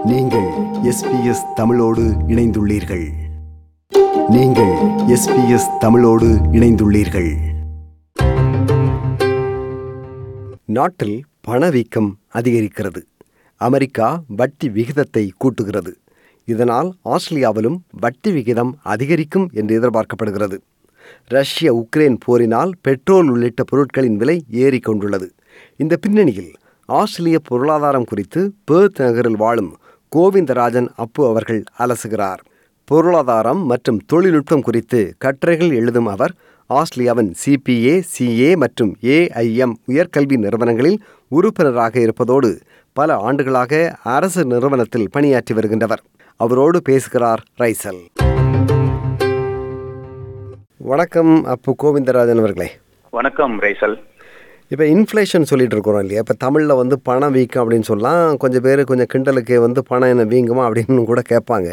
நீங்கள் எஸ்பிஎஸ் தமிழோடு இணைந்துள்ளீர்கள் நீங்கள் எஸ்பிஎஸ் தமிழோடு இணைந்துள்ளீர்கள் நாட்டில் பணவீக்கம் அதிகரிக்கிறது அமெரிக்கா வட்டி விகிதத்தை கூட்டுகிறது இதனால் ஆஸ்திரேலியாவிலும் வட்டி விகிதம் அதிகரிக்கும் என்று எதிர்பார்க்கப்படுகிறது ரஷ்ய உக்ரைன் போரினால் பெட்ரோல் உள்ளிட்ட பொருட்களின் விலை ஏறிக்கொண்டுள்ளது இந்த பின்னணியில் ஆஸ்திரேலிய பொருளாதாரம் குறித்து பேர்த் நகரில் வாழும் கோவிந்தராஜன் அப்பு அவர்கள் அலசுகிறார் பொருளாதாரம் மற்றும் தொழில்நுட்பம் குறித்து கட்டுரைகள் எழுதும் அவர் ஆஸ்திரேலியாவின் சிபிஏ சிஏ மற்றும் ஏஐஎம் உயர்கல்வி நிறுவனங்களில் உறுப்பினராக இருப்பதோடு பல ஆண்டுகளாக அரசு நிறுவனத்தில் பணியாற்றி வருகின்றவர் அவரோடு பேசுகிறார் ரைசல் வணக்கம் அப்பு கோவிந்தராஜன் அவர்களே வணக்கம் ரைசல் இப்போ இன்ஃப்ளேஷன் சொல்லிட்டு இருக்கிறோம் இல்லையா இப்போ தமிழில் வந்து பணம் வீக்கம் அப்படின்னு சொல்லலாம் கொஞ்சம் பேர் கொஞ்சம் கிண்டலுக்கு வந்து பணம் என்ன வீங்குமா அப்படின்னு கூட கேட்பாங்க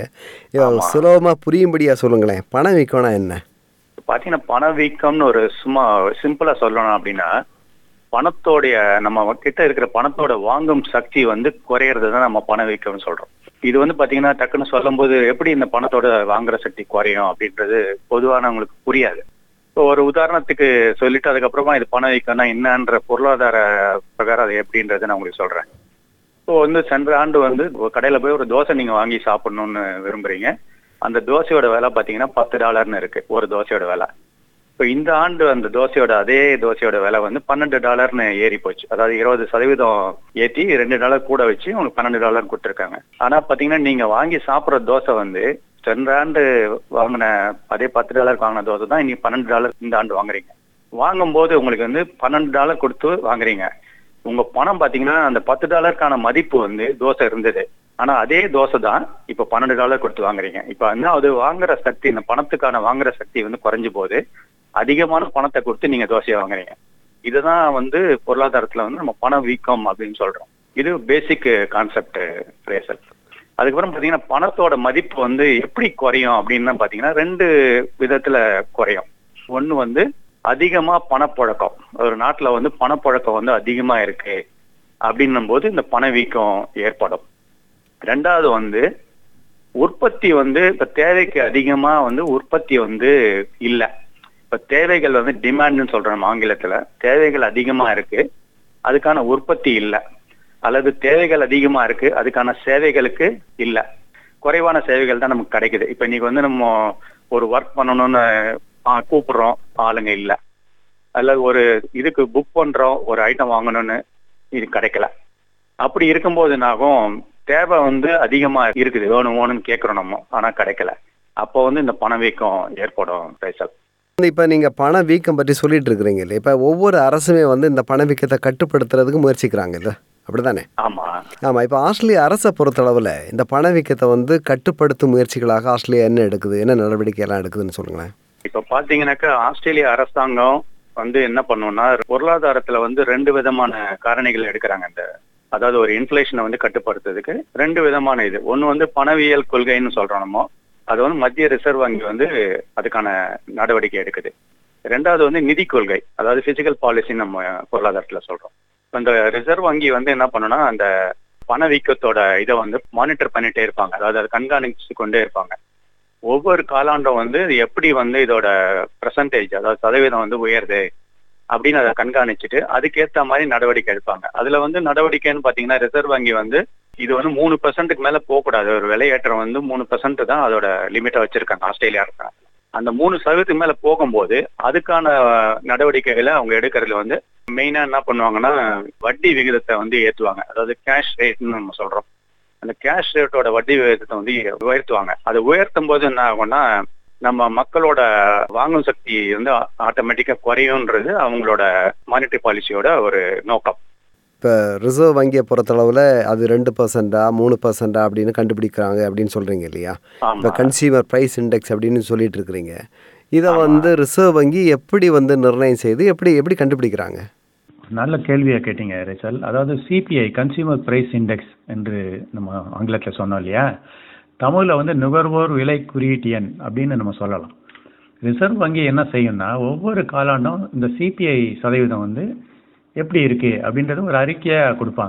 சுலபமாக புரியும்படியாக சொல்லுங்களேன் பணம் வீக்கம்னா என்ன பாத்தீங்கன்னா பணவீக்கம்னு ஒரு சும்மா சிம்பிளா சொல்லணும் அப்படின்னா பணத்தோடைய நம்ம கிட்ட இருக்கிற பணத்தோட வாங்கும் சக்தி வந்து குறையிறது தான் நம்ம பணவீக்கம்னு சொல்றோம் இது வந்து பாத்தீங்கன்னா டக்குன்னு சொல்லும்போது எப்படி இந்த பணத்தோட வாங்குற சக்தி குறையும் அப்படின்றது பொதுவானவங்களுக்கு புரியாது இப்போ ஒரு உதாரணத்துக்கு சொல்லிட்டு அதுக்கப்புறமா இது பணவீக்கம்னா என்னன்ற பொருளாதார பிரகாரம் அது எப்படின்றத நான் உங்களுக்கு சொல்றேன் இப்போ வந்து சென்ற ஆண்டு வந்து ஒரு கடையில போய் ஒரு தோசை நீங்க வாங்கி சாப்பிடணும்னு விரும்புறீங்க அந்த தோசையோட விலை பாத்தீங்கன்னா பத்து டாலர்னு இருக்கு ஒரு தோசையோட விலை இப்போ இந்த ஆண்டு அந்த தோசையோட அதே தோசையோட விலை வந்து பன்னெண்டு டாலர்னு ஏறி போச்சு அதாவது இருபது சதவீதம் ஏற்றி ரெண்டு டாலர் கூட வச்சு உங்களுக்கு பன்னெண்டு டாலர் கொடுத்துருக்காங்க ஆனா பாத்தீங்கன்னா நீங்க வாங்கி சாப்பிட்ற தோசை வந்து சென்ற ஆண்டு வாங்கின அதே பத்து டாலருக்கு வாங்கின தோசை தான் இன்னைக்கு பன்னெண்டு டாலர் இந்த ஆண்டு வாங்குறீங்க வாங்கும்போது உங்களுக்கு வந்து பன்னெண்டு டாலர் கொடுத்து வாங்குறீங்க உங்க பணம் பாத்தீங்கன்னா அந்த பத்து டாலருக்கான மதிப்பு வந்து தோசை இருந்தது ஆனா அதே தோசை தான் இப்ப பன்னெண்டு டாலர் கொடுத்து வாங்குறீங்க இப்ப என்ன அது வாங்குற சக்தி இந்த பணத்துக்கான வாங்குற சக்தி வந்து குறைஞ்சு போகுது அதிகமான பணத்தை கொடுத்து நீங்க தோசையை வாங்குறீங்க இதுதான் வந்து பொருளாதாரத்துல வந்து நம்ம பண வீக்கம் அப்படின்னு சொல்றோம் இது பேசிக் கான்செப்ட் ரேசல் அதுக்கப்புறம் பாத்தீங்கன்னா பணத்தோட மதிப்பு வந்து எப்படி குறையும் அப்படின்னு பாத்தீங்கன்னா ரெண்டு விதத்துல குறையும் ஒண்ணு வந்து அதிகமா பணப்புழக்கம் ஒரு நாட்டுல வந்து பணப்புழக்கம் வந்து அதிகமா இருக்கு அப்படின்னும் போது இந்த பணவீக்கம் ஏற்படும் ரெண்டாவது வந்து உற்பத்தி வந்து இப்ப தேவைக்கு அதிகமா வந்து உற்பத்தி வந்து இல்ல இப்ப தேவைகள் வந்து டிமாண்ட்னு சொல்றோம் ஆங்கிலத்துல தேவைகள் அதிகமா இருக்கு அதுக்கான உற்பத்தி இல்ல அல்லது தேவைகள் அதிகமா இருக்கு அதுக்கான சேவைகளுக்கு இல்ல குறைவான சேவைகள் தான் நமக்கு கிடைக்குது இப்ப இன்னைக்கு வந்து நம்ம ஒரு ஒர்க் பண்ணணும்னு கூப்பிடுறோம் ஆளுங்க இல்ல அல்லது ஒரு இதுக்கு புக் பண்றோம் ஒரு ஐட்டம் வாங்கணும்னு இது கிடைக்கல அப்படி இருக்கும்போது என்னாகும் தேவை வந்து அதிகமா இருக்குது வேணும் வேணும்னு கேட்கிறோம் நம்ம ஆனா கிடைக்கல அப்போ வந்து இந்த பணவீக்கம் ஏற்படும் பேசல் இப்போ நீங்கள் பண வீக்கம் பற்றி சொல்லிட்டு இருக்கிறீங்க இல்லை இப்போ ஒவ்வொரு அரசுமே வந்து இந்த பணவீக்கத்தை கட்டுப்படுத்துறதுக்கு முயற்சிக்கிறாங்க இல்லை அப்படிதானே ஆமா ஆமாம் இப்போ ஆஸ்திரேலிய அரசை பொறுத்தளவில் இந்த பணவீக்கத்தை வந்து கட்டுப்படுத்தும் முயற்சிகளாக ஆஸ்திரேலியா என்ன எடுக்குது என்ன நடவடிக்கை எல்லாம் எடுக்குதுன்னு சொல்லுங்களேன் இப்ப பாத்தீங்கன்னாக்கா ஆஸ்திரேலிய அரசாங்கம் வந்து என்ன பண்ணும்னா பொருளாதாரத்துல வந்து ரெண்டு விதமான காரணிகள் எடுக்கிறாங்க இந்த அதாவது ஒரு இன்ஃபிளேஷனை வந்து கட்டுப்படுத்துறதுக்கு ரெண்டு விதமான இது ஒன்னு வந்து பணவியல் கொள்கைன்னு சொல்றோம் நம்ம அது வந்து மத்திய ரிசர்வ் வங்கி வந்து அதுக்கான நடவடிக்கை எடுக்குது ரெண்டாவது வந்து நிதி கொள்கை அதாவது பிசிக்கல் பாலிசின்னு நம்ம பொருளாதாரத்துல சொல்றோம் அந்த ரிசர்வ் வங்கி வந்து என்ன பண்ணுனா அந்த பணவீக்கத்தோட இதை வந்து மானிட்டர் பண்ணிட்டே இருப்பாங்க அதாவது அதை கண்காணிச்சு கொண்டே இருப்பாங்க ஒவ்வொரு காலாண்டும் வந்து எப்படி வந்து இதோட பெர்சன்டேஜ் அதாவது சதவீதம் வந்து உயருது அப்படின்னு அதை கண்காணிச்சுட்டு அதுக்கேத்த மாதிரி நடவடிக்கை எடுப்பாங்க அதுல வந்து நடவடிக்கைன்னு பாத்தீங்கன்னா ரிசர்வ் வங்கி வந்து இது வந்து மூணு பெர்சென்ட்டுக்கு மேல போகக்கூடாது ஒரு விலையேற்றம் வந்து மூணு பெர்சென்ட் தான் அதோட லிமிட்டை வச்சிருக்காங்க ஆஸ்திரேலியா இருக்காங்க அந்த மூணு சதவீதத்துக்கு மேல போகும்போது அதுக்கான நடவடிக்கைகளை அவங்க எடுக்கிறதுல வந்து மெயினா என்ன பண்ணுவாங்கன்னா வட்டி விகிதத்தை வந்து ஏத்துவாங்க அதாவது கேஷ் ரேட்னு நம்ம சொல்றோம் அந்த கேஷ் ரேட்டோட வட்டி விகிதத்தை வந்து உயர்த்துவாங்க அது உயர்த்தும் போது என்ன ஆகும்னா நம்ம மக்களோட வாங்கும் சக்தி வந்து ஆட்டோமேட்டிக்கா குறையும்ன்றது அவங்களோட மானிட்டரி பாலிசியோட ஒரு நோக்கம் இப்போ ரிசர்வ் வங்கியை பொறுத்தளவில் அது ரெண்டு பர்சன்டா மூணு பர்சன்டா அப்படின்னு கண்டுபிடிக்கிறாங்க அப்படின்னு சொல்கிறீங்க இல்லையா இப்போ கன்சியூமர் ப்ரைஸ் இண்டெக்ஸ் அப்படின்னு சொல்லிட்டு இருக்கிறீங்க இதை வந்து ரிசர்வ் வங்கி எப்படி வந்து நிர்ணயம் செய்து எப்படி எப்படி கண்டுபிடிக்கிறாங்க நல்ல கேள்வியை கேட்டீங்க ரிசல் அதாவது சிபிஐ கன்சியூமர் பிரைஸ் இண்டெக்ஸ் என்று நம்ம ஆங்கிலத்தில் சொன்னோம் இல்லையா தமிழில் வந்து நுகர்வோர் விலை குறியீட்டு எண் அப்படின்னு நம்ம சொல்லலாம் ரிசர்வ் வங்கி என்ன செய்யும்னா ஒவ்வொரு காலாண்டும் இந்த சிபிஐ சதவீதம் வந்து எப்படி இருக்கு அப்படின்றது ஒரு அறிக்கையாக கொடுப்பாங்க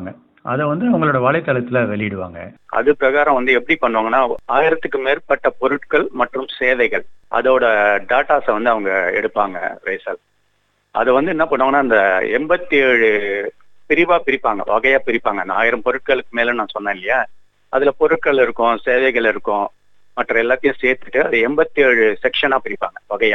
அதை வந்து அவங்களோட வலைத்தளத்தில் வெளியிடுவாங்க அது பிரகாரம் வந்து எப்படி பண்ணுவாங்கன்னா ஆயிரத்துக்கு மேற்பட்ட பொருட்கள் மற்றும் சேவைகள் அதோட டாட்டாஸை வந்து அவங்க எடுப்பாங்க ரேசல் அதை வந்து என்ன பண்ணுவாங்கன்னா அந்த எண்பத்தி ஏழு பிரிவா பிரிப்பாங்க வகையா பிரிப்பாங்க அந்த ஆயிரம் பொருட்களுக்கு மேல நான் சொன்னேன் இல்லையா அதுல பொருட்கள் இருக்கும் சேவைகள் இருக்கும் மற்ற எல்லாத்தையும் சேர்த்துட்டு அது எண்பத்தி ஏழு செக்ஷனா பிரிப்பாங்க வகையா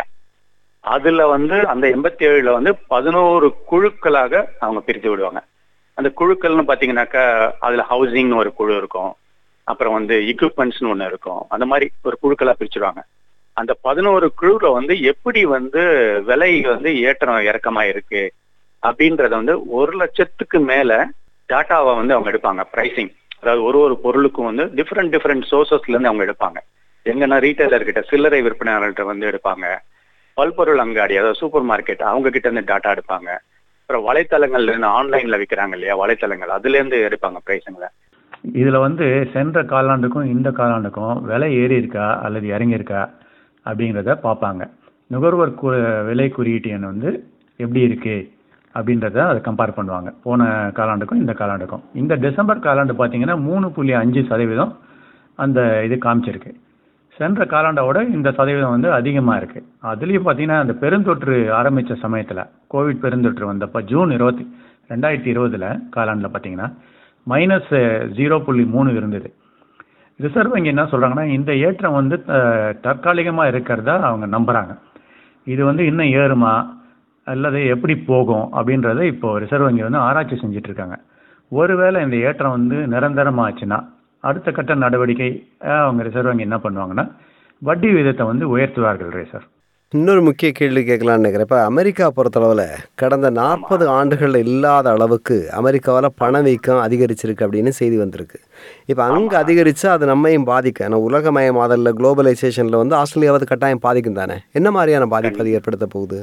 அதுல வந்து அந்த எண்பத்தி ஏழுல வந்து பதினோரு குழுக்களாக அவங்க பிரித்து விடுவாங்க அந்த குழுக்கள்னு பாத்தீங்கன்னாக்கா அதுல ஹவுசிங்னு ஒரு குழு இருக்கும் அப்புறம் வந்து எக்யூப்மெண்ட்ஸ்னு ஒண்ணு இருக்கும் அந்த மாதிரி ஒரு குழுக்களா பிரிச்சிருவாங்க அந்த பதினோரு குழுல வந்து எப்படி வந்து விலை வந்து ஏற்றம் இறக்கமா இருக்கு அப்படின்றத வந்து ஒரு லட்சத்துக்கு மேல டாட்டாவை வந்து அவங்க எடுப்பாங்க பிரைசிங் அதாவது ஒரு ஒரு பொருளுக்கும் வந்து டிஃப்ரெண்ட் டிஃப்ரெண்ட் சோர்சஸ்ல இருந்து அவங்க எடுப்பாங்க எங்கன்னா ரீட்டைலர் கிட்ட சில்லறை விற்பனையாளர்கிட்ட வந்து எடுப்பாங்க பல்பொருள் அங்காடி அதாவது சூப்பர் மார்க்கெட் அவங்க கிட்ட இருந்து டாட்டா எடுப்பாங்க அப்புறம் வலைத்தளங்கள்ல இருந்து ஆன்லைன்ல விற்கிறாங்க இல்லையா வலைத்தளங்கள் அதுல இருந்து எடுப்பாங்க பிரைஸுங்களை இதில் வந்து சென்ற காலாண்டுக்கும் இந்த காலாண்டுக்கும் விலை ஏறி இருக்கா அல்லது இறங்கி இருக்கா அப்படிங்கிறத பார்ப்பாங்க நுகர்வோர் கு விலை குறியீட்டு எண் வந்து எப்படி இருக்கு அப்படின்றத அதை கம்பேர் பண்ணுவாங்க போன காலாண்டுக்கும் இந்த காலாண்டுக்கும் இந்த டிசம்பர் காலாண்டு பார்த்தீங்கன்னா மூணு புள்ளி அஞ்சு சதவீதம் அந்த இது காமிச்சிருக்கு சென்ற காலாண்டோட இந்த சதவீதம் வந்து அதிகமாக இருக்கு அதுலேயும் பார்த்தீங்கன்னா அந்த பெருந்தொற்று ஆரம்பித்த சமயத்தில் கோவிட் பெருந்தொற்று வந்தப்போ ஜூன் இருபத்தி ரெண்டாயிரத்தி இருபதுல காலாண்டில் பார்த்தீங்கன்னா மைனஸ் ஜீரோ புள்ளி மூணு இருந்தது ரிசர்வ் வங்கி என்ன சொல்கிறாங்கன்னா இந்த ஏற்றம் வந்து தற்காலிகமாக இருக்கிறதா அவங்க நம்புகிறாங்க இது வந்து இன்னும் ஏறுமா அல்லது எப்படி போகும் அப்படின்றத இப்போ ரிசர்வ் வங்கி வந்து ஆராய்ச்சி செஞ்சுட்டு இருக்காங்க ஒருவேளை இந்த ஏற்றம் வந்து நிரந்தரமாச்சுன்னா அடுத்த கட்ட நடவடிக்கை அஹ், அவங்க ரிசர்வ் வங்கி என்ன பண்ணுவாங்கன்னா வட்டி விகிதத்தை வந்து உயர்த்துவார்கள் ரேசர் இன்னொரு முக்கிய கேள்வி கேட்கலான்னு நினைக்கிறேன் இப்போ அமெரிக்கா பொறுத்தளவில் கடந்த நாற்பது ஆண்டுகளில் இல்லாத அளவுக்கு அமெரிக்காவில் பணவீக்கம் அதிகரிச்சிருக்கு அப்படின்னு செய்தி வந்திருக்கு இப்போ அங்கே அதிகரிச்சா அது நம்மையும் பாதிக்கும் ஏன்னா உலகமயமாதலில் குளோபலைசேஷனில் வந்து ஆஸ்திரேலியாவது கட்டாயம் பாதிக்கும் தானே என்ன மாதிரியான பாதிப்பு அது ஏற்படுத்த போகுது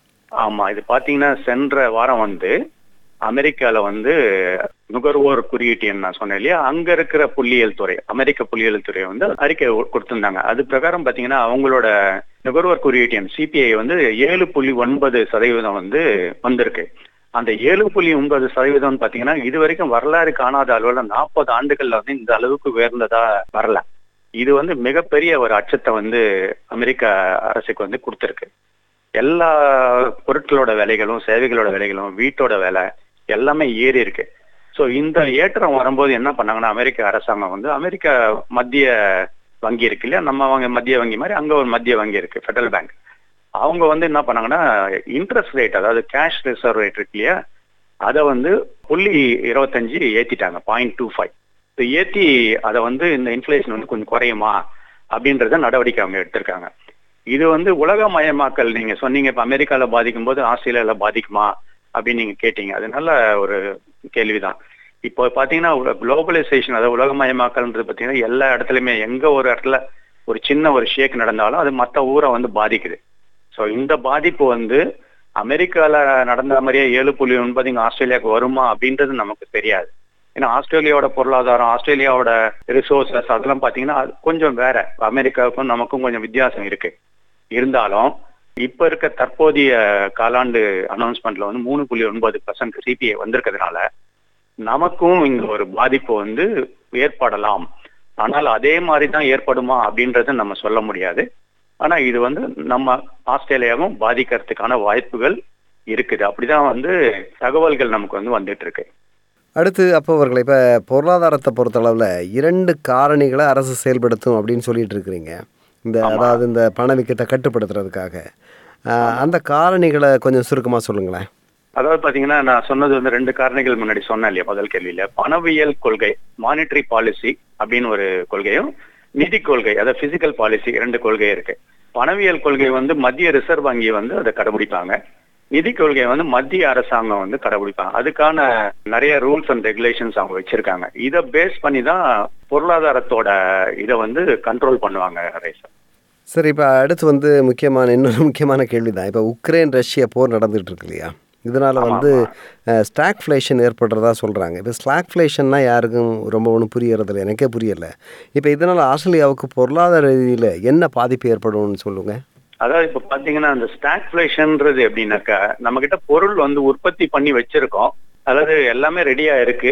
ஆமா இது பாத்தீங்கன்னா சென்ற வாரம் வந்து அமெரிக்கால வந்து நுகர்வோர் குறியீட்டு எண் நான் சொன்னேன் இல்லையா அங்க இருக்கிற புள்ளியியல் துறை அமெரிக்க புள்ளியியல் துறை வந்து அறிக்கை ஒ- கொடுத்திருந்தாங்க அது பிரகாரம் பாத்தீங்கன்னா அவங்களோட நுகர்வோர் குறியீட்டு எண் சிபிஐ வந்து ஏழு புள்ளி ஒன்பது சதவீதம் வந்து வந்திருக்கு அந்த ஏழு புள்ளி ஒன்பது சதவீதம் பாத்தீங்கன்னா இது வரைக்கும் வரலாறு காணாத அளவுல நாற்பது ஆண்டுகள்ல வந்து இந்த அளவுக்கு உயர்ந்ததா வரல இது வந்து மிகப்பெரிய ஒரு அச்சத்தை வந்து அமெரிக்க அரசுக்கு வந்து கொடுத்திருக்கு எல்லா பொருட்களோட விலைகளும் சேவைகளோட விலைகளும் வீட்டோட விலை எல்லாமே ஏறி இருக்கு ஸோ இந்த ஏற்றம் வரும்போது என்ன பண்ணாங்கன்னா அமெரிக்க அரசாங்கம் வந்து அமெரிக்க மத்திய வங்கி இருக்கு இல்லையா நம்ம வங்கி மத்திய வங்கி மாதிரி அங்க ஒரு மத்திய வங்கி இருக்கு ஃபெடரல் பேங்க் அவங்க வந்து என்ன பண்ணாங்கன்னா இன்ட்ரெஸ்ட் ரேட் அதாவது கேஷ் ரிசர்வ் ரேட் இருக்கு இல்லையா அதை வந்து புள்ளி இருபத்தஞ்சு ஏத்திட்டாங்க பாயிண்ட் டூ ஃபைவ் ஏத்தி அதை வந்து இந்த இன்ஃபிளேஷன் வந்து கொஞ்சம் குறையுமா அப்படின்றத நடவடிக்கை அவங்க எடுத்திருக்காங்க இது வந்து உலகமயமாக்கல் நீங்க சொன்னீங்க இப்ப அமெரிக்கால பாதிக்கும் போது ஆஸ்திரேலியால பாதிக்குமா அப்படின்னு நீங்க கேட்டீங்க அது நல்ல ஒரு கேள்விதான் இப்போ பாத்தீங்கன்னா குளோபலைசேஷன் அதாவது உலகமயமாக்கல்ன்றது பாத்தீங்கன்னா எல்லா இடத்துலயுமே எங்க ஒரு இடத்துல ஒரு சின்ன ஒரு ஷேக் நடந்தாலும் அது மத்த ஊரை வந்து பாதிக்குது ஸோ இந்த பாதிப்பு வந்து அமெரிக்கால நடந்த மாதிரியே ஏழு புள்ளி ஒன்பது இங்க ஆஸ்திரேலியாவுக்கு வருமா அப்படின்றது நமக்கு தெரியாது ஏன்னா ஆஸ்திரேலியாவோட பொருளாதாரம் ஆஸ்திரேலியாவோட ரிசோர்சஸ் அதெல்லாம் பாத்தீங்கன்னா அது கொஞ்சம் வேற அமெரிக்காவுக்கும் நமக்கும் கொஞ்சம் வித்தியாசம் இருக்கு இருந்தாலும் இப்ப இருக்க தற்போதைய காலாண்டு அனௌன்ஸ்மெண்ட்ல வந்து மூணு புள்ளி ஒன்பது பர்சன்ட் சிபிஐ வந்திருக்கிறதுனால நமக்கும் இங்க ஒரு பாதிப்பு வந்து ஏற்படலாம் ஆனால் அதே மாதிரி தான் ஏற்படுமா அப்படின்றத நம்ம சொல்ல முடியாது ஆனா இது வந்து நம்ம ஆஸ்திரேலியாவும் பாதிக்கிறதுக்கான வாய்ப்புகள் இருக்குது அப்படிதான் வந்து தகவல்கள் நமக்கு வந்து வந்துட்டு இருக்கு அடுத்து அப்போ அவர்களை இப்போ பொருளாதாரத்தை பொறுத்தளவில் இரண்டு காரணிகளை அரசு செயல்படுத்தும் அப்படின்னு சொல்லிட்டு இருக்கிறீங்க இந்த அதாவது இந்த பணவீக்கத்தை கட்டுப்படுத்துறதுக்காக ஆஹ், அந்த காரணிகளை கொஞ்சம் சுருக்கமாக சொல்லுங்களேன் அதாவது பாத்தீங்கன்னா நான் சொன்னது வந்து ரெண்டு காரணிகள் முன்னாடி சொன்னேன் இல்லையா முதல் கேள்வியில பணவியல் கொள்கை மானிட்டரி பாலிசி அப்படின்னு ஒரு கொள்கையும் நிதி கொள்கை அதாவது பிசிக்கல் பாலிசி இரண்டு கொள்கை இருக்கு பணவியல் கொள்கை வந்து மத்திய ரிசர்வ் வங்கி வந்து அதை கடைபிடிப்பாங்க நிதி கொள்கை வந்து மத்திய அரசாங்கம் வந்து கடைபிடிப்பாங்க அதுக்கான நிறைய ரூல்ஸ் அண்ட் ரெகுலேஷன்ஸ் அவங்க வச்சிருக்காங்க இதை பேஸ் பண்ணி தான் பொருளாதாரத்தோட இதை வந்து கண்ட்ரோல் பண்ணுவாங்க ரைசா சரி இப்போ அடுத்து வந்து முக்கியமான இன்னொரு முக்கியமான கேள்வி தான் இப்போ உக்ரைன் ரஷ்யா போர் நடந்துட்டு இருக்கு இல்லையா இதனால் வந்து ஸ்டாக்ஃப்ளேஷன் ஏற்படுறதா சொல்கிறாங்க இப்போ ஸ்லாக்ஃப்ளேஷன்னா யாருக்கும் ரொம்ப ஒன்றும் புரியறதில்ல எனக்கே புரியலை இப்போ இதனால் ஆஸ்திரேலியாவுக்கு பொருளாதார ரீதியில் என்ன பாதிப்பு ஏற்படும்னு சொல்லுங்கள் அதாவது இப்ப பாத்தீங்கன்னா அந்த ஸ்டாக்ஃபிளேஷன்ன்றது எப்படின்னாக்கா நம்ம கிட்ட பொருள் வந்து உற்பத்தி பண்ணி வச்சிருக்கோம் அதாவது எல்லாமே ரெடியா இருக்கு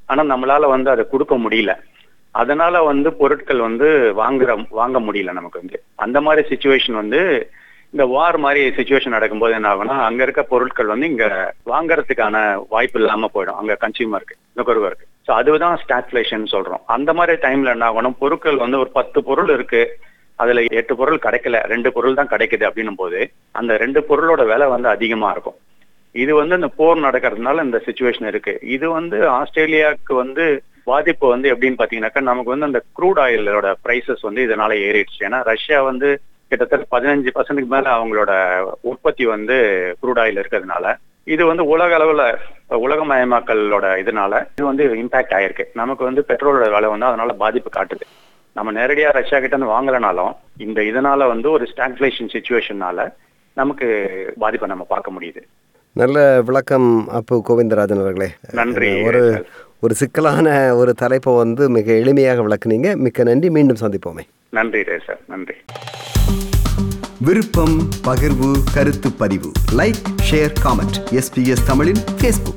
ஆனா நம்மளால வந்து அதை கொடுக்க முடியல அதனால வந்து பொருட்கள் வந்து வாங்குற வாங்க முடியல நமக்கு வந்து அந்த மாதிரி சுச்சுவேஷன் வந்து இந்த வார் மாதிரி சுச்சுவேஷன் நடக்கும்போது என்ன ஆகும்னா அங்க இருக்க பொருட்கள் வந்து இங்க வாங்குறதுக்கான வாய்ப்பு இல்லாம போயிடும் அங்க கன்சியூமருக்கு நுகர்வோருக்கு ஸோ அதுதான் ஸ்டாக்ஃபிளேஷன் சொல்றோம் அந்த மாதிரி டைம்ல என்ன ஆகணும் பொருட்கள் வந்து ஒரு பத்து பொருள் இருக்கு அதுல எட்டு பொருள் கிடைக்கல ரெண்டு பொருள் தான் கிடைக்குது அப்படின்னும் போது அந்த ரெண்டு பொருளோட விலை வந்து அதிகமா இருக்கும் இது வந்து இந்த போர் நடக்கிறதுனால இந்த சுச்சுவேஷன் இருக்கு இது வந்து ஆஸ்திரேலியாவுக்கு வந்து பாதிப்பு வந்து எப்படின்னு பாத்தீங்கன்னாக்கா நமக்கு வந்து அந்த க்ரூட் ஆயிலோட பிரைசஸ் வந்து இதனால ஏறிடுச்சு ஏன்னா ரஷ்யா வந்து கிட்டத்தட்ட பதினஞ்சு பர்சன்ட்டுக்கு மேல அவங்களோட உற்பத்தி வந்து க்ரூட் ஆயில் இருக்கிறதுனால இது வந்து உலக அளவுல உலகமயமாக்கலோட இதனால இது வந்து இம்பாக்ட் ஆயிருக்கு நமக்கு வந்து பெட்ரோலோட விலை வந்து அதனால பாதிப்பு காட்டுது நம்ம நேரடியா ரஷ்யா கிட்ட இருந்து வாங்கலனாலும் இந்த இதனால வந்து ஒரு ஸ்டாக்ஃபிளேஷன் சுச்சுவேஷனால நமக்கு பாதிப்பை நம்ம பார்க்க முடியுது நல்ல விளக்கம் அப்பு கோவிந்தராஜன் அவர்களே நன்றி. ஒரு ஒரு சிக்கலான ஒரு தலைப்பை வந்து மிக எளிமையாக விளக்குனீங்க மிக்க நன்றி மீண்டும் சந்திப்போமே நன்றி ரேசர் நன்றி விருப்பம் பகிர்வு கருத்து பதிவு லைக் ஷேர் காமெண்ட் எஸ்பிஎஸ் தமிழின் ஃபேஸ்புக்